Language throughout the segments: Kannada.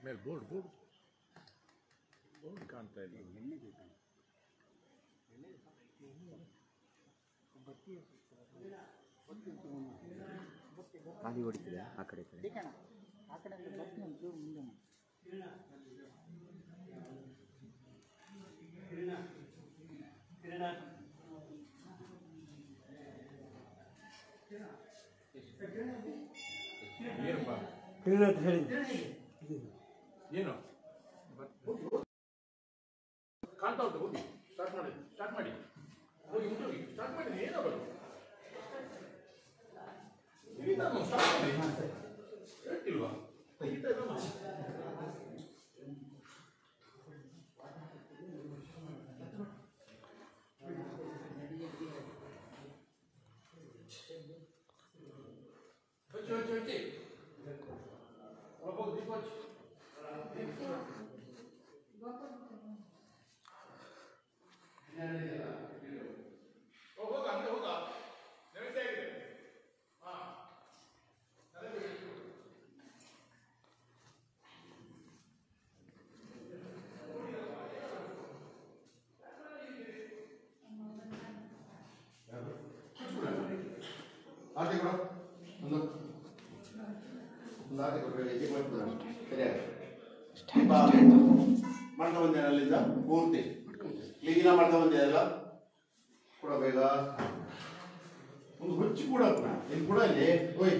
ಮೇಲೆ ಬೋರ್ಡ್ ಬೋರ್ಡ್ ಬೋರ್ಡ್ ಕಾಣ್ತಾ ಇಲ್ಲ ಖಾಲಿ ಹೊಡಿತಿದೆ ಆ ಕಡೆ ಈ ಕಡೆ ಆ ಕಡೆ ಬರ್ತೀನಿ ಒಂಚೂರು ಮುಂದೆ ಮಾಡು. ಏನಪ್ಪ ಏನು ಕಾಣ್ತಾ ಉಂಟು ಹೋಗಿ ಸ್ಟಾರ್ಟ್ ಮಾಡಿ ಸ್ಟಾರ್ಟ್ ಮಾಡಿ ಹೋಗಿ ಹೋಗಿ ಸ್ಟಾರ್ಟ್ ಮಾಡಿ ಏನೋ ಬರು ಸ್ಟಾರ್ಟ್ ಮಾಡಿ ಹೇಳ್ತಿಲ್ವಾ ತೆಗಿತಾ ಇದ್ದಾನೋ? ಹಚ್ಚಿ ಹಚ್ಚಿ ಹಚ್ಚಿ ಒಳಗೋಗಿ ದೀಪ ಹಚ್ಚಿ ಹೋಗ ಹೋಗ ಹಂಗೆ ಹೋಗ ನಡೀತಾ ಇದೆ ಹಾ ಆರ್ತಿ ಕೊಡು ಒಂದು ಒಂದು ಆರ್ತಿ ಕೊಡ್ಬೇಕು ಹೀಗೆ ಮಾಡ್ತದೆ ಸರಿಯಾಗಿ ಮಾಡ್ತಾ ಬಂದೆ ಅಲ್ಲಿಂದ ಪೂರ್ತಿ ಕ್ಲೀನ ಮಾಡ್ತಾ ಬಂದೆ ಅಲ್ಲ ಕೊಡ ಬೇಗ ಒಂದು ಹೊಚ್ಚಿ ಕೂಡ ಇಲ್ಲಿ ಕೂಡ ಇಲ್ಲಿ ಓಯ್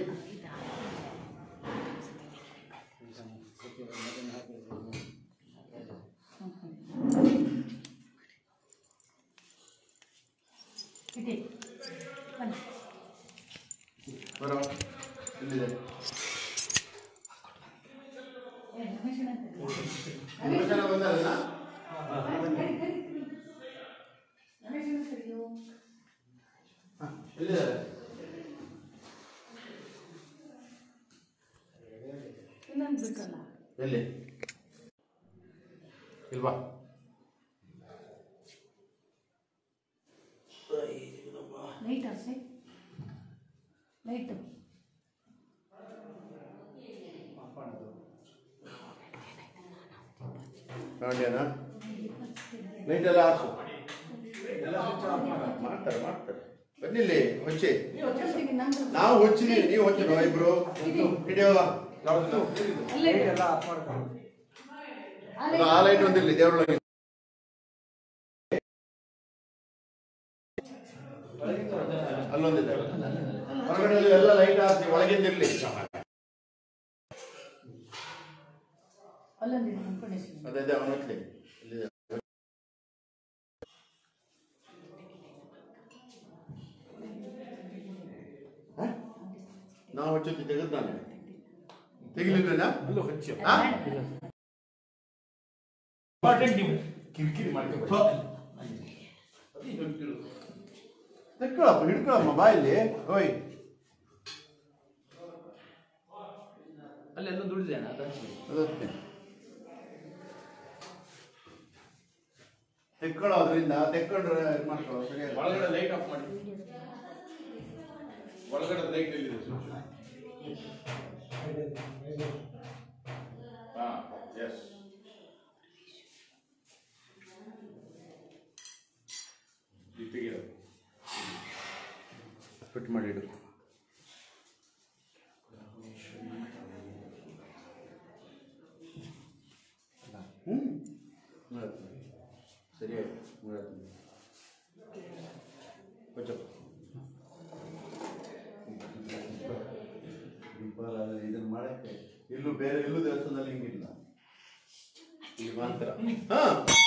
ಇಡಿ. ಬನ್ನಿ. ಬರೋ ಇಲ್ಲಿದೆ ಏ, ರಮೇಶಣ್ಣ ಅಂತ ಹೇಳಿ. ತುಂಬ ಜನ ಬಂದಾರಲ್ಲ ಕರಿ, ಕರಿ, ಕರಿ. ರಮೇಶಣ್ಣ ಕರಿಯೋ. ಎಲ್ಲಿದ್ದಾರೆ ಇನ್ನೊಂದು ಬಿಟ್ಟಲ್ಲ ಎಲ್ಲಿ ಇಲ್ವಾ ಲೈಟ್ ಆಸೆ ಲೈಟು ನೋಡ್ಯಾನ ಲೈಟ್ ಎಲ್ಲ ಆರ್ಸು ಎಲ್ಲ ಸ್ವಿಚ್ ಆಫ್ ಮಾಡ- ಮಾಡ್ತಾರೆ ಮಾಡ್ತಾರೆ ಬನ್ನಿಲ್ಲಿ ಹೊಚ್ಚಿ ಜೊತೆಗೆ ನಂದು ನಾವು ಹೊಚ್ಚಿದೀವಿ ನೀವು ಹೊಚ್ಚಿನ ಇಬ್ರು ಹಿಡಿಯೋ ಯಾವ್ದು ಅಲ್ಲೇ ಇದೆ. ಅದು ಆ ಲೈಟ್ ಒಂದಿರಲಿ ದೇವ್ರೊಳಗೆ ಅಲ್ಲೊಂದಿದೆ ಹೊರಗಡೆ ಎಲ್ಲ ಲೈಟ್ ಹಾಕಿ ಒಳಗಿಂದಿರ್ಲಿ ಅಲ್ಲೊಂದಿದೆ ಅನ್ಕೊಂಡಿದ್ದೀನಿ ಅದೇ ಅವನ ಹತ್ಲಿ ಇಲ್ಲಿದೆ ಹ? ನಾವು ಹಚ್ಚೋದು ತೆಗೆದು ನಾನು ತೆಗಿಲಿಲ್ಲ ಅಲ್ಲೂ ಹಚ್ಚಿ ನೀವು ಕಿರಿಕಿರಿ ಮಾಡ್ಕೋಬೇಡಿ ತೆಕ್ಕೊಳಪ್ಪ ಹಿಡ್ಕೊಳಮ್ಮ ಬಾಯಲ್ಲಿ ಓಯ್ ಅಲ್ಲಿ ಎಲ್ಲ ದುಡಿದೇನ ಅದಕ್ಕೆ ಅದಕ್ಕೆ ತೆಕ್ಕೊಳ್ಳೋ ಅದರಿಂದ ತೆಕ್ಕೊಂಡ್ರೆ ಇದು ಮಾಡ್ಕೊಳ್ಳೋ ಸರಿಯಾಗಿ ಒಳಗಡೆ ಲೈಟ್ ಆಫ್ ಮಾಡಿ ಒಳಗಡೆ ಲೈಟ್ ಎಲ್ಲಿದೆ ಸ್ವಿಚ್ ಹಾ ಎಸ್ ಇದು ತೆಗೀರಿ. ಫಿಟ್ ಮಾಡಿ ಇಡು ಹ್ಞೂ ಸರಿಯಾಗಿ ಕೊಚ್ಚಪ್ಪ ಇದನ್ನು ಮಾಡಕ್ಕೆ ಇಲ್ಲೂ ಬೇರೆ ಎಲ್ಲೂ ದೇವಸ್ಥಾನದಲ್ಲಿ ಹಿಂಗಿಲ್ಲ ಇಲ್ಲಿ ಮಾತ್ರ ಹಾ